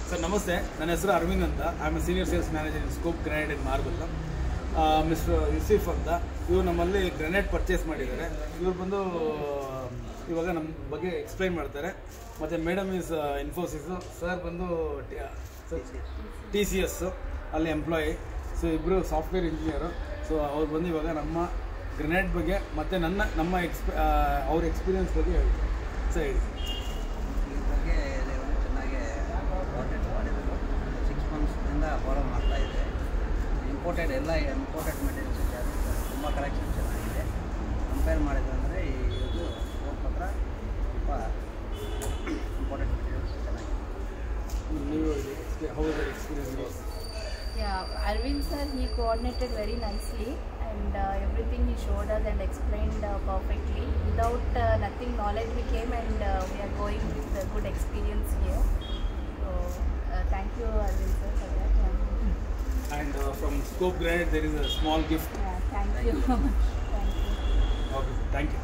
Sir ನಮಸ್ತೆ ನನ್ನ ಹೆಸರು ಅರವಿಂದ್ ಅಂತ I am senior sales manager in scope grenade in marble mister Yusuf ಅಂತ ಇವರು ನಮ್ಮಲ್ಲಿ ಗ್ರೆನೇಡ್ ಪರ್ಚೇಸ್ ಮಾಡಿದ್ದಾರೆ ಇವ್ರು ಬಂದು ಇವಾಗ ನಮ್ಮ ಬಗ್ಗೆ ಎಕ್ಸ್ಪ್ಲೈನ್ ಮಾಡ್ತಾರೆ ಮತ್ತು ಮೇಡಮ್ ಇಸ್ ಇನ್ಫೋಸಿಸು ಸರ್ ಬಂದು ಟಿ ಸಿ ಎಸ್ಸು ಅಲ್ಲಿ ಎಂಪ್ಲಾಯಿ ಸೊ ಇಬ್ಬರು ಸಾಫ್ಟ್ವೇರ್ ಇಂಜಿನಿಯರು ಸೊ ಅವ್ರು ಬಂದು ಇವಾಗ ನಮ್ಮ ಗ್ರೆನೇಡ್ ಬಗ್ಗೆ ಮತ್ತು ನನ್ನ ನಮ್ಮ ಎಕ್ಸ್ಪಿ ಅವ್ರ ಎಕ್ಸ್ಪೀರಿಯನ್ಸ್ ಬಗ್ಗೆ ಹೇಳ್ತಾರೆ ಸರ್ ಹೇಳಿ ಈ ಬಗ್ಗೆ ರೇವಣ್ಣ ಚೆನ್ನಾಗಿ ಇಂಪಾರ್ಟೆಂಟ್ ಮಾಡಿದರು ಸಿಕ್ಸ್ ಮಂತ್ಸ್ನಿಂದ ಫಾಲೋ ಮಾಡ್ತಾ ಇದೆ ಇಂಪೋರ್ಟೆಡ್ ಎಲ್ಲ ಇಂಪೋರ್ಟೆಡ್ ಮೆಟೀರಿಯಲ್ಸ್ ಇದೆ ಅದು ತುಂಬ ಕಲೆಕ್ಷನ್ ಚೆನ್ನಾಗಿದೆ ಕಂಪೇರ್ ಮಾಡಿದ್ರೆ ಅಂದರೆ ಇದು ಸೋಪ್ ಹತ್ರ ತುಂಬ ಇಂಪಾರ್ಟೆಂಟ್ ಮೆಟೀರಿಯಲ್ಸ್ ಚೆನ್ನಾಗಿದೆ ನೀವು how experience Yeah, Arvind sir, he coordinated very nicely and uh, everything he showed us and explained uh, perfectly. Without uh, nothing knowledge we came and uh, we are going with a good experience here. So uh, thank you Arvind sir for that. Um, And uh, from Scope Granite, there is a small gift. yeah, thank you. thank you. Okay, thank you.